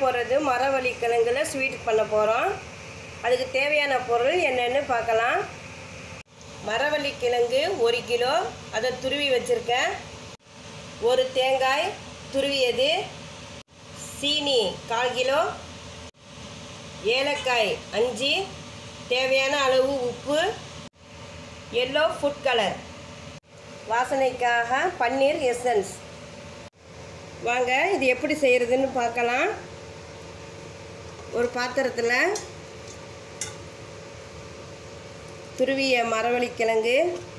போகிறது மரவள்ளி கிழங்குல ஸ்வீட் பண்ண போகிறோம் அதுக்கு தேவையான பொருள் என்னென்னு பார்க்கலாம் மரவள்ளி கிழங்கு ஒரு கிலோ அதை துருவி வச்சுருக்கேன் ஒரு தேங்காய் துருவியது சீனி கால் கிலோ ஏலக்காய் அஞ்சு தேவையான அளவு உப்பு எல்லோ ஃபுட் கலர் வாசனைக்காக பன்னீர் எசன்ஸ் வாங்க இது எப்படி செய்கிறதுன்னு பார்க்கலாம் ஒரு பாத்திரத்தில் துருவிய மரவள்ளிக்கிழங்கு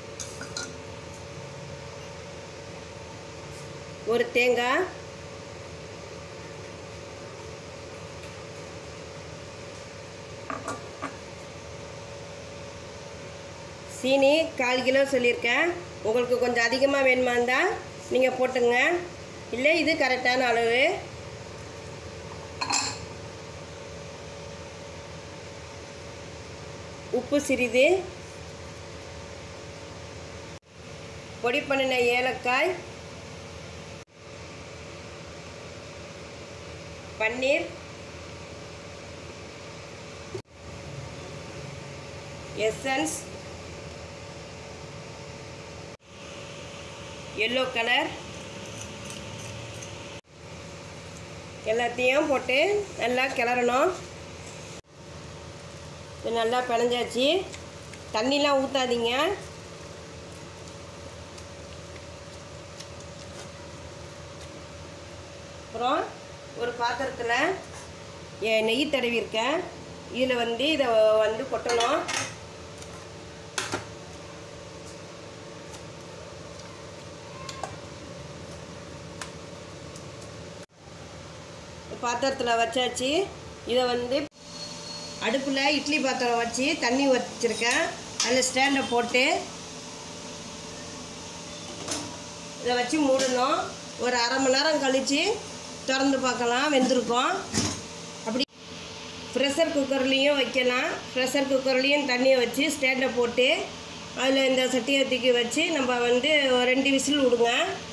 ஒரு தேங்காய் சீனி கால் கிலோ சொல்லியிருக்கேன் உங்களுக்கு கொஞ்சம் அதிகமாக வேணுமா இருந்தால் நீங்கள் போட்டுங்க இல்லை இது கரெக்டான அளவு உப்பு சிறிது பொடி பண்ணின ஏலக்காய் பன்னீர் எசன்ஸ் எல்லோ கலர் எல்லாத்தையும் போட்டு நல்லா கிளறணும் இது நல்லா பிணைஞ்சாச்சு தண்ணிலாம் ஊற்றாதீங்க அப்புறம் ஒரு பாத்திரத்தில் எ- நெய் தடவிருக்கேன் இதில் வந்து இதை வந்து கொட்டணும் பாத்திரத்தில் வச்சாச்சு இதை வந்து அடுப்பில் இட்லி பாத்திரம் வச்சு தண்ணி வச்சுருக்கேன் அதில் ஸ்டாண்டை போட்டு இதை வச்சு மூடணும் ஒரு அரை மணி நேரம் கழித்து திறந்து பார்க்கலாம் வெந்திருக்கும் அப்படி ப்ரெஷர் குக்கர்லேயும் வைக்கலாம் ப்ரெஷர் குக்கர்லேயும் தண்ணியை வச்சு ஸ்டாண்டை போட்டு அதில் இந்த சட்டியை தூக்கி வச்சு நம்ம வந்து ஒரு ரெண்டு விசில் விடுங்க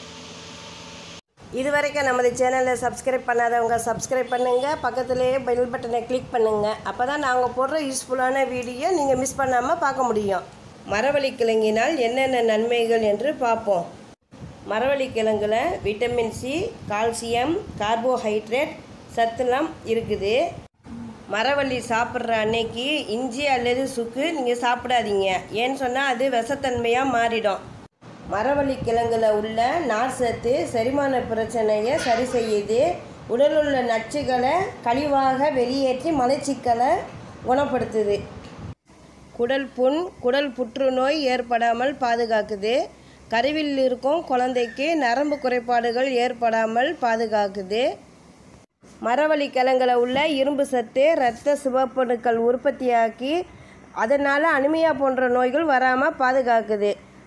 இது வரைக்கும் நமது சேனலை சப்ஸ்கிரைப் பண்ணாதவங்க சப்ஸ்கிரைப் பண்ணுங்கள் பக்கத்துலேயே பெல் பட்டனை கிளிக் பண்ணுங்கள் அப்போ தான் நாங்கள் போடுற யூஸ்ஃபுல்லான வீடியோ நீங்கள் மிஸ் பண்ணாமல் பார்க்க முடியும் மரவள்ளி கிழங்கினால் என்னென்ன நன்மைகள் என்று பார்ப்போம் மரவள்ளி கிழங்குல விட்டமின் சி கால்சியம் கார்போஹைட்ரேட் சத்துலாம் இருக்குது மரவள்ளி சாப்பிட்ற அன்னைக்கு இஞ்சி அல்லது சுக்கு நீங்கள் சாப்பிடாதீங்க ஏன்னு சொன்னால் அது விஷத்தன்மையாக மாறிடும் மரவள்ளி கிழங்குல உள்ள நார் சத்து செரிமான பிரச்சனையை சரி செய்யுது உடலில் உள்ள நச்சுகளை கழிவாக வெளியேற்றி மலச்சிக்கலை குணப்படுத்துது குடல் புண் குடல் புற்றுநோய் ஏற்படாமல் பாதுகாக்குது கருவில் இருக்கும் குழந்தைக்கு நரம்பு குறைபாடுகள் ஏற்படாமல் பாதுகாக்குது மரவள்ளி கிழங்குல உள்ள இரும்பு சத்து இரத்த சிவப்பணுக்கள் உற்பத்தியாக்கி அதனால் அனிமியா போன்ற நோய்கள் வராமல் பாதுகாக்குது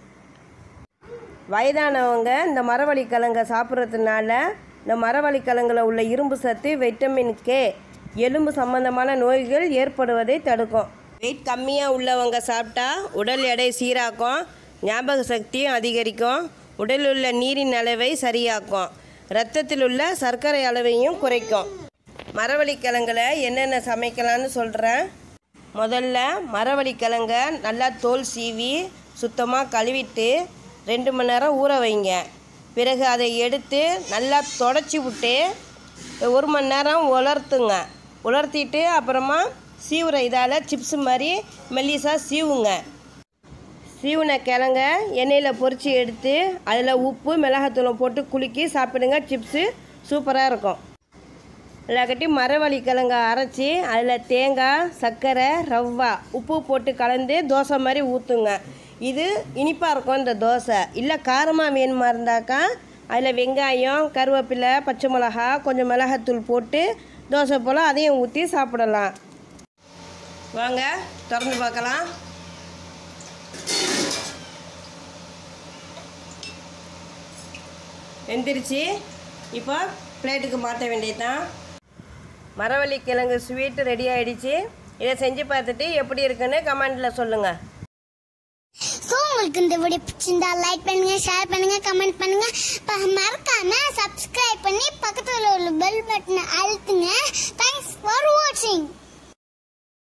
வயதானவங்க இந்த மரவள்ளி கிழங்க சாப்பிட்றதுனால இந்த மரவள்ளி கிழங்குல உள்ள இரும்பு சத்து வைட்டமின் கே எலும்பு சம்பந்தமான நோய்கள் ஏற்படுவதை தடுக்கும் வெயிட் கம்மியாக உள்ளவங்க சாப்பிட்டா உடல் எடை சீராக்கும் ஞாபக சக்தியும் அதிகரிக்கும் உடலில் உள்ள நீரின் அளவை சரியாக்கும் இரத்தத்தில் உள்ள சர்க்கரை அளவையும் குறைக்கும் மரவள்ளி கிழங்குல என்னென்ன சமைக்கலாம்னு சொல்கிறேன் முதல்ல மரவள்ளி கிழங்க நல்லா தோல் சீவி சுத்தமாக கழுவிட்டு ரெண்டு மணி நேரம் ஊற வைங்க பிறகு அதை எடுத்து நல்லா தொடச்சி விட்டு ஒரு மணி நேரம் உலர்த்துங்க உலர்த்திட்டு அப்புறமா சீவுற இதால் சிப்ஸ் மாதிரி மெல்லிசாக சீவுங்க சீவுன கிழங்க எண்ணெயில் பொரித்து எடுத்து அதில் உப்பு மிளகாத்தூளம் போட்டு குலுக்கி சாப்பிடுங்க சிப்ஸு சூப்பராக இருக்கும் இல்லாக்கட்டி மரவள்ளி கிழங்க அரைச்சி அதில் தேங்காய் சர்க்கரை ரவ்வா உப்பு போட்டு கலந்து தோசை மாதிரி ஊற்றுங்க இது இனிப்பாக இருக்கும் இந்த தோசை இல்லை காரமாக வேணுமா இருந்தாக்கா அதில் வெங்காயம் கருவேப்பிலை பச்சை மிளகா கொஞ்சம் மிளகாத்தூள் போட்டு தோசை போல் அதையும் ஊற்றி சாப்பிடலாம் வாங்க திறந்து பார்க்கலாம் வெந்துருச்சு இப்போ பிளேட்டுக்கு மாற்ற வேண்டியதுதான் மரவள்ளி கிழங்கு ஸ்வீட் ரெடி ஆயிடுச்சு இதை செஞ்சு பார்த்துட்டு எப்படி இருக்குன்னு கமெண்ட்டில் சொல்லுங்கள் ஸோ உங்களுக்கு இந்த வீடியோ பிடிச்சிருந்தா லைக் பண்ணுங்க ஷேர் பண்ணுங்க கமெண்ட் பண்ணுங்க ப- மறக்காம சப்ஸ்கிரைப் பண்ணி பக்கத்துல உள்ள பெல் பட்டனை அழுத்துங்க